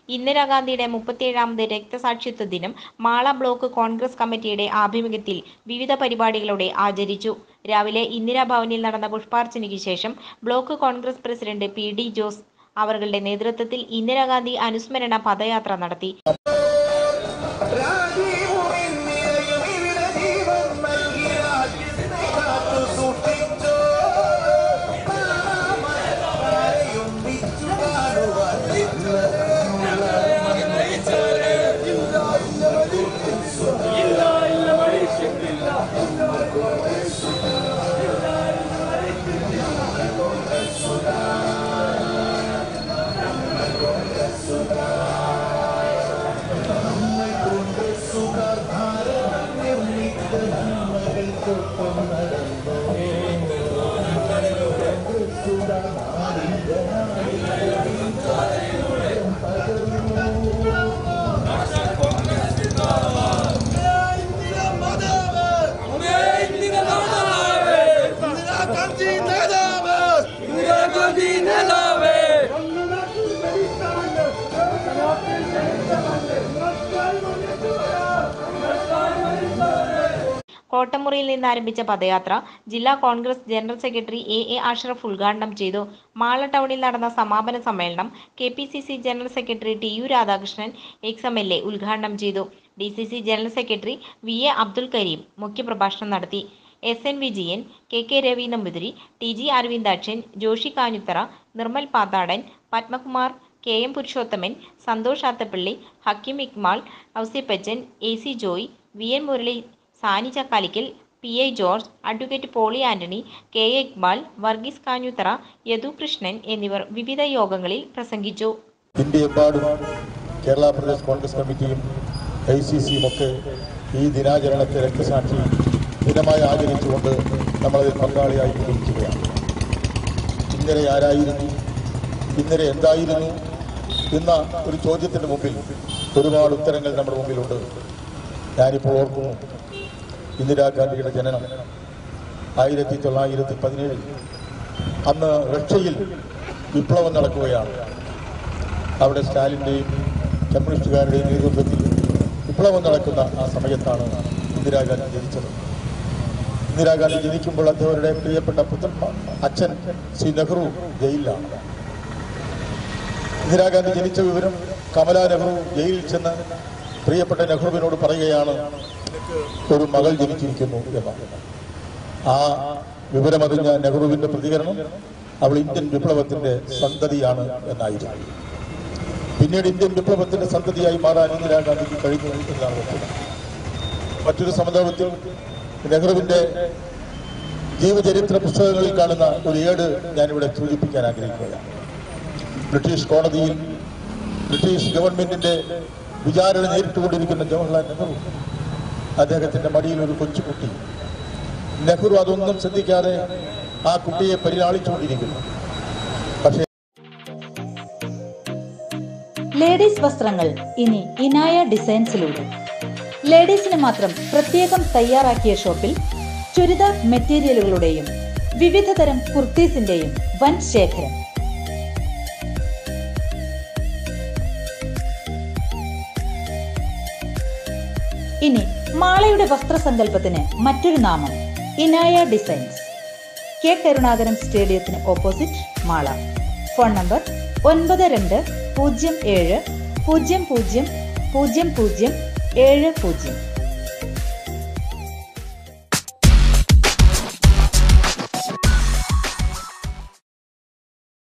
ഇന്ദിരാഗാന്ധിയുടെ മുപ്പത്തിയേഴാമത് രക്തസാക്ഷിത്വ ദിനം മാള ബ്ലോക്ക് കോൺഗ്രസ് കമ്മിറ്റിയുടെ ആഭിമുഖ്യത്തിൽ വിവിധ പരിപാടികളോടെ ആചരിച്ചു രാവിലെ ഇന്ദിരാഭവനിൽ നടന്ന പുഷ്പാർച്ചനയ്ക്ക് ശേഷം block Congress president P D Jose അവരുടെ നേതൃത്വത്തിൽ ഇന്ദിരാഗാന്ധി അനുസ്മരണ പദയാത്ര നടത്തി കോട്ടമുറിയിൽ നിന്ന് ആരംഭിച്ച പദയാത്ര ജില്ലാ Congress general secretary A A Ashraf ഉദ്ഘാടനം ചെയ്തു മാള ടൗണിൽ നടന്ന സമാപന സമ്മേളനം K P C C general secretary T U Radhakrishnan ex M L A ഉദ്ഘാടനം ചെയ്തു D C C general secretary V A Abdul Kareem മുഖ്യപ്രഭാഷണം നടത്തി S N Vijayan K K Ravi Namboothiri T G Aravindakshan Joshy Kanjuthara Nirmal Pathadan Padmakumar K M Purushothaman Santhosh Athappilly Hakeem Ikmal Ousippachan A C Joy V N Murali Sani Chakkalikkal P I George advocate Poly Antony K A Iqbal Varghese Kanjuthara Yadu Krishnan എന്നിവർ വിവിധ യോഗങ്ങളിൽ പ്രസംഗിച്ചു ഇന്ത്യയെമ്പാടും കേരള പ്രദേശ് കോൺഗ്രസ് കമ്മിറ്റിയും I C സിയും ഒക്കെ ഈ ദിനാചരണത്തെ രക്തസാക്ഷി ദിനമായി ആചരിച്ചുകൊണ്ട് നമ്മളതിൽ പങ്കാളിയായി കൊണ്ടിരിക്കുകയാണ് ഇന്നലെ ആരായിരുന്നു ഇന്നലെ എന്തായിരുന്നു എന്ന ഒരു ചോദ്യത്തിന് മുമ്പിൽ ഒരുപാട് ഉത്തരങ്ങൾ നമ്മുടെ മുമ്പിലുണ്ട് ഞാനിപ്പോൾ ഓർക്കുന്നു ഇന്ദിരാഗാന്ധിയുടെ ജനനം ആയിരത്തി തൊള്ളായിരത്തി പതിനേഴിൽ അന്ന് റഷ്യയിൽ വിപ്ലവം നടക്കുകയാണ് അവിടെ സ്റ്റാലിൻ്റെയും കമ്മ്യൂണിസ്റ്റുകാരുടെയും നേതൃത്വത്തിൽ വിപ്ലവം നടക്കുന്ന ആ സമയത്താണ് ഇന്ദിരാഗാന്ധി ജനിച്ചത് ഇന്ദിരാഗാന്ധി ജനിക്കുമ്പോൾ അദ്ദേഹരുടെ പ്രിയപ്പെട്ട പുത്രൻ അച്ഛൻ ശ്രീ നെഹ്റു ജയിലിലാണ് ഇന്ദിരാഗാന്ധി ജനിച്ച വിവരം കമലാ നെഹ്റു ജയിലിൽ ചെന്ന് പ്രിയപ്പെട്ട നെഹ്റുവിനോട് പറയുകയാണ് ഒരു മകൾ ജനിച്ചിരിക്കുന്നു എന്ന് ആ വിവരമറിഞ്ഞ നെഹ്റുവിന്റെ പ്രതികരണം അവൾ ഇന്ത്യൻ വിപ്ലവത്തിന്റെ സന്തതിയാണ് എന്നായിരുന്നു പിന്നീട് ഇന്ത്യൻ വിപ്ലവത്തിന്റെ സന്തതിയായി മാറാൻ ഇന്ദിരാഗാന്ധിക്ക് കഴിഞ്ഞു എന്നതാണ് വസ്തുത മറ്റൊരു സന്ദർഭത്തിൽ നെഹ്റുവിന്റെ ജീവചരിത്ര പുസ്തകങ്ങളിൽ കാണുന്ന ഒരു ഏട് ഞാനിവിടെ സൂചിപ്പിക്കാൻ ആഗ്രഹിക്കുകയാണ് ബ്രിട്ടീഷ് കോടതിയിൽ ബ്രിട്ടീഷ് ഗവൺമെന്റിന്റെ വിചാരണ നേരിട്ടുകൊണ്ടിരിക്കുന്ന ജവഹർലാൽ നെഹ്റു അദ്ദേഹത്തിന്റെ മടിയിൽ ഒരു കൊച്ചുകുട്ടി നെഹ്റു അതൊന്നും ശ്രദ്ധിക്കാതെ ആ കുട്ടിയെ പരിലാളിച്ചുകൊണ്ടിരിക്കുന്നു പക്ഷേ ലേഡീസ് വസ്ത്രങ്ങൾ ഇനി ഇനായ ഡിസൈൻസിലൂടെ ലേഡീസിന് മാത്രം പ്രത്യേകം തയ്യാറാക്കിയ ഷോപ്പിൽ ചുരിദാർ മെറ്റീരിയലുകളുടെയും വിവിധ തരം കുർത്തീസിന്റെയും വൻ ശേഖരം ഇനി മാളയുടെ വസ്ത്രസങ്കല്പത്തിന് മറ്റൊരു നാമം ഇനായ ഡിസൈൻസ് കെ കരുണാകരൻ സ്റ്റേഡിയത്തിന് ഓപ്പോസിറ്റ് മാള ഫോൺ നമ്പർ ഒൻപത് രണ്ട് പൂജ്യം ഏഴ് പൂജ്യം പൂജ്യം പൂജ്യം പൂജ്യം ഏഴ് പൂജ്യം